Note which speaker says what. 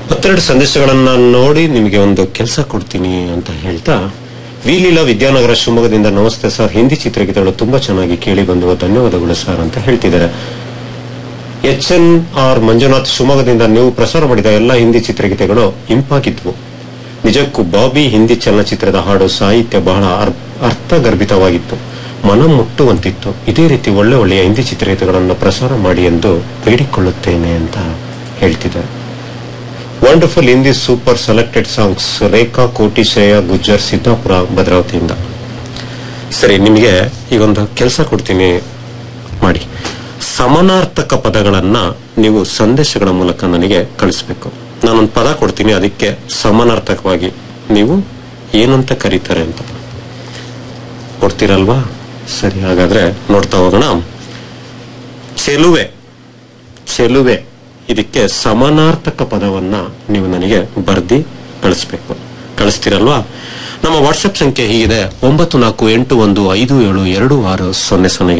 Speaker 1: ಮತ್ತೆರಡು ಸಂದೇಶಗಳನ್ನ ನೋಡಿ ನಿಮಗೆ ಒಂದು ಕೆಲಸ ಕೊಡ್ತೀನಿ ಅಂತ ಹೇಳ್ತಾ ವಿಲೀಲಾ ವಿದ್ಯಾನಗರ ಶಿವಮೊಗ್ಗದಿಂದ ನಮಸ್ತೆ ಸರ್ ಹಿಂದಿ ಚಿತ್ರಗೀತೆಗಳು ತುಂಬಾ ಚೆನ್ನಾಗಿ ಕೇಳಿ ಬಂದುವ ಧನ್ಯವಾದಗಳು ಸರ್ ಅಂತ ಹೇಳ್ತಿದ್ದಾರೆ ಎಚ್ ಎನ್ ಆರ್ ಮಂಜುನಾಥ್ ಶಿವಮೊಗ್ಗದಿಂದ ನೀವು ಪ್ರಸಾರ ಮಾಡಿದ ಎಲ್ಲ ಹಿಂದಿ ಚಿತ್ರಗೀತೆಗಳು ಇಂಪಾಗಿದ್ವು ನಿಜಕ್ಕೂ ಬಾಬಿ ಹಿಂದಿ ಚಲನಚಿತ್ರದ ಹಾಡು ಸಾಹಿತ್ಯ ಬಹಳ ಅರ್- ಅರ್ಥಗರ್ಭಿತವಾಗಿತ್ತು ಮನ ಮುಟ್ಟುವಂತಿತ್ತು ಇದೇ ರೀತಿ ಒಳ್ಳೆ ಒಳ್ಳೆಯ ಹಿಂದಿ ಚಿತ್ರಗೀತೆಗಳನ್ನು ಪ್ರಸಾರ ಮಾಡಿ ಎಂದು ಬೇಡಿಕೊಳ್ಳುತ್ತೇನೆ ಅಂತ ಹೇಳ್ತಿದ್ದಾರೆ wonderful Hindi super selected songs Rekha Koti Shreya Gujjar Siddapura ಭದ್ರಾವತಿಯಿಂದ ಸರಿ ನಿಮಗೆ ಈಗೊಂದು ಕೆಲಸ ಕೊಡ್ತೀನಿ ಮಾಡಿ ಸಮಾನಾರ್ಥಕ ಪದಗಳನ್ನ ನೀವು ಸಂದೇಶಗಳ ಮೂಲಕ ನನಗೆ ಕಳಿಸ್ಬೇಕು ನಾನೊಂದು ಪದ ಕೊಡ್ತೀನಿ ಅದಕ್ಕೆ ಸಮಾನಾರ್ಥಕವಾಗಿ ನೀವು ಏನಂತ ಕರೀತಾರೆ ಅಂತ ಕೊಡ್ತೀರಲ್ವಾ ಸರಿ ಹಾಗಾದ್ರೆ ನೋಡ್ತಾ ಹೋಗೋಣ ಚೆಲುವೆ ಚೆಲುವೆ ಇದಕ್ಕೆ ಸಮಾನಾರ್ಥಕ ಪದವನ್ನ ನೀವು ನನಗೆ ಬರ್ದಿ ಕಳಿಸ್ಬೇಕು ಕಳಿಸ್ತೀರಲ್ವಾ ನಮ್ಮ ವಾಟ್ಸ್ಆಪ್ ಸಂಖ್ಯೆ ಹೀಗಿದೆ ಒಂಬತ್ತು ನಾಲ್ಕು ಎಂಟು ಒಂದು ಐದು ಏಳು ಎರಡು ಆರು ಸೊನ್ನೆ ಸೊನ್ನೆಗೆ